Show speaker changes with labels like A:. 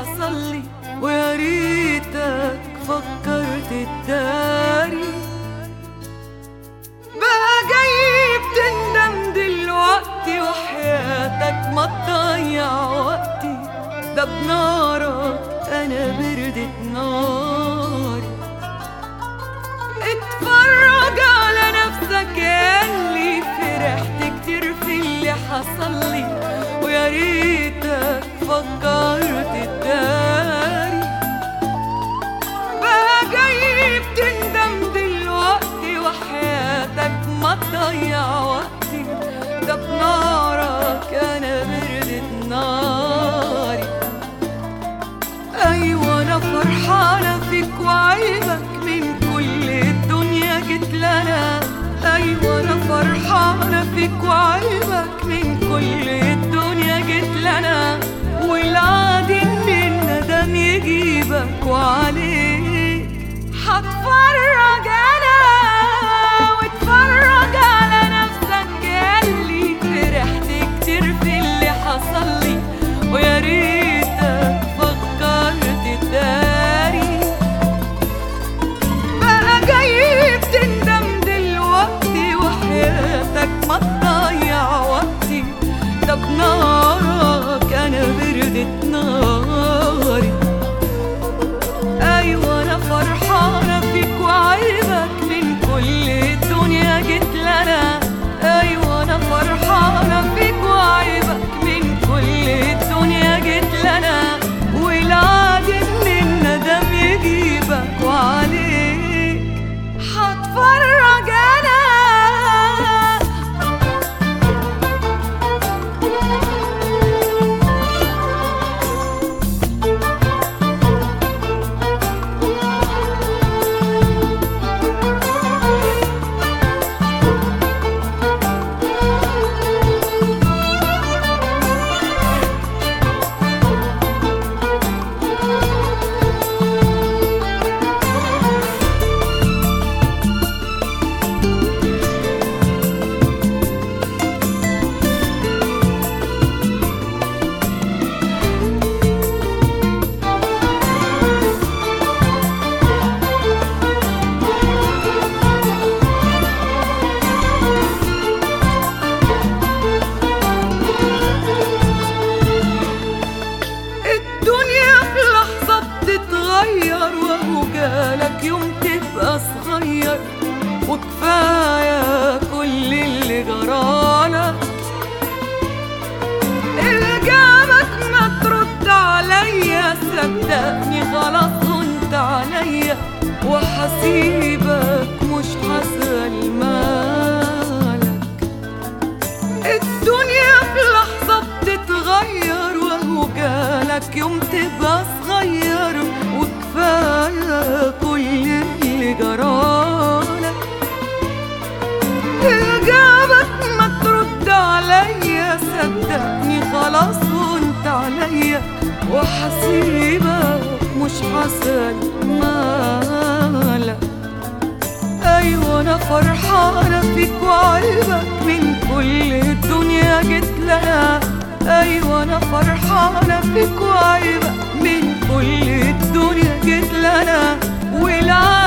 A: حصل لي ويا ريتك فكرت تداري بقى جاي بتندم دلوقتي وحياتك ما تضيع وقتي ده بنارك انا بردت ناري اتفرج على نفسك اللي فرحت كتير في اللي حصل لي ويا ريتك فكرت تداري بقى جاي بتندم دلوقتي وحياتك ما تضيع وقتي ده بنارك انا بردت ناري ايوه انا فرحانه فيك وعيبك من كل الدنيا جيت لنا ايوه انا فرحانه فيك وعيبك من كل الدنيا جيت لنا والعادي ان الندم يجيبك وعليك هتفرج انا واتفرج على نفسك اللي فرحت كتير في اللي حصل لي ويا ريتك فكرت تداري بقى جاي بتندم دلوقتي وحياتك ما تضيع وقتي ده بنارك انا بردت ناري ايوه انا فرحانه فيك وعيبك من كل الدنيا جيت لنا ايوه انا فرحانه فيك وعيبك من كل الدنيا جيت لنا والعادي ان الندم يجيبك وعليك هتفرج انا الدنيا في لحظة بتتغير وهو جالك يوم تبقى صغير وكفاية كل اللي جرالك إجابك ما ترد عليا صدقني خلاص كنت عليا وحسيبك مش هسأل مالك الدنيا في لحظة بتتغير وهو جالك يوم تبقى صغير وكفاية كل اللي جرالك إجابك ما ترد عليا صدقني خلاص وانت عليا وحسيبك مش حسن مالك ايوه انا فرحانه فيك وعيبك من كل الدنيا جيت لنا ايوه انا فرحانه فيك وعيبك من كل الدنيا جيت لنا والعالم